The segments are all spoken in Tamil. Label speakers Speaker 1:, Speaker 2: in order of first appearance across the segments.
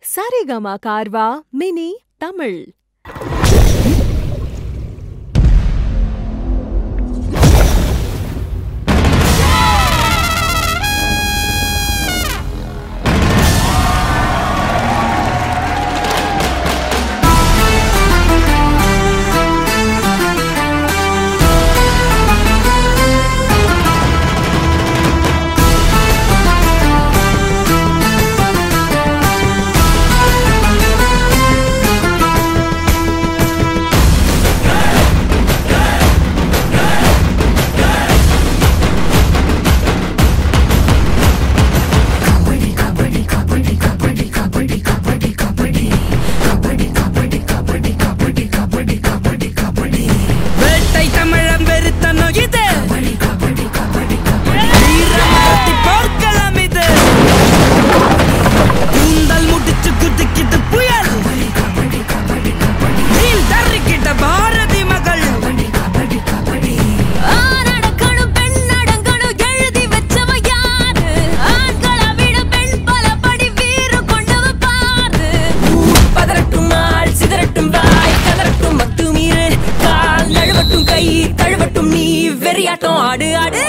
Speaker 1: சரிகமா கார்வா மினி தமிழ்
Speaker 2: வேட்டை தமிழம் வெறுத்தனோ இது வீரமரத்தி போர்க்களம் இது கூந்தல் முடிச்சு குதிக்குது புயல் நீல் தர்றிக்கிட்ட பாரதி மகள்
Speaker 3: ஆணடக்கணும் பெண்ணடங்கணும் எழுதி வச்சவ யாரு ஆண்களை விட பெண் பல படி வீறு கொண்டவ பாரு
Speaker 2: பதறட்டும் ஆள் சிதறட்டும் வாய் கதறட்டும் மத்துமீறு கால் நழுவட்டும் கை தழுவட்டும் நீ வெறியாட்டம் ஆடு ஆடு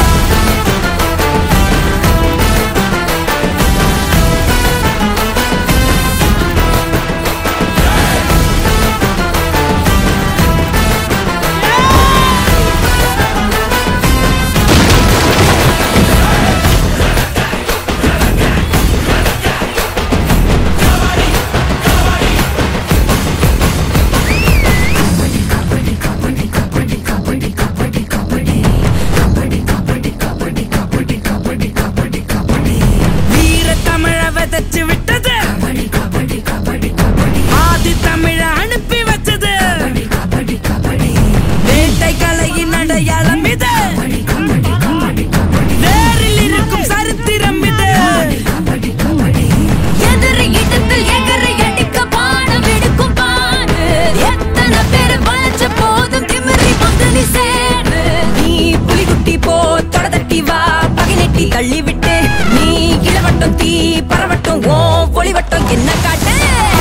Speaker 2: வீர தமிழ விதைச்சு விட்டது ஆதி தமிழ அனுப்பி வச்சது வேட்டை கலையின் அடையாளம் இது வேரில் இருக்கும் சரித்திரம் இது
Speaker 3: எதிரி இடத்தில் எகரை அடிக்க பாடம் எடுக்கும் பாரு எத்தனை பேர் வளைச்ச போதும் திமிரி வந்து நீ சேரு
Speaker 2: நீ புலிகுட்டி போ தொடதட்டி வா பகை நெட்டி தள்ளி விட்டு நீ இளவட்டம் தீ பரவட்டும் ஓ ஒளிவட்டம் என்ன காட்டு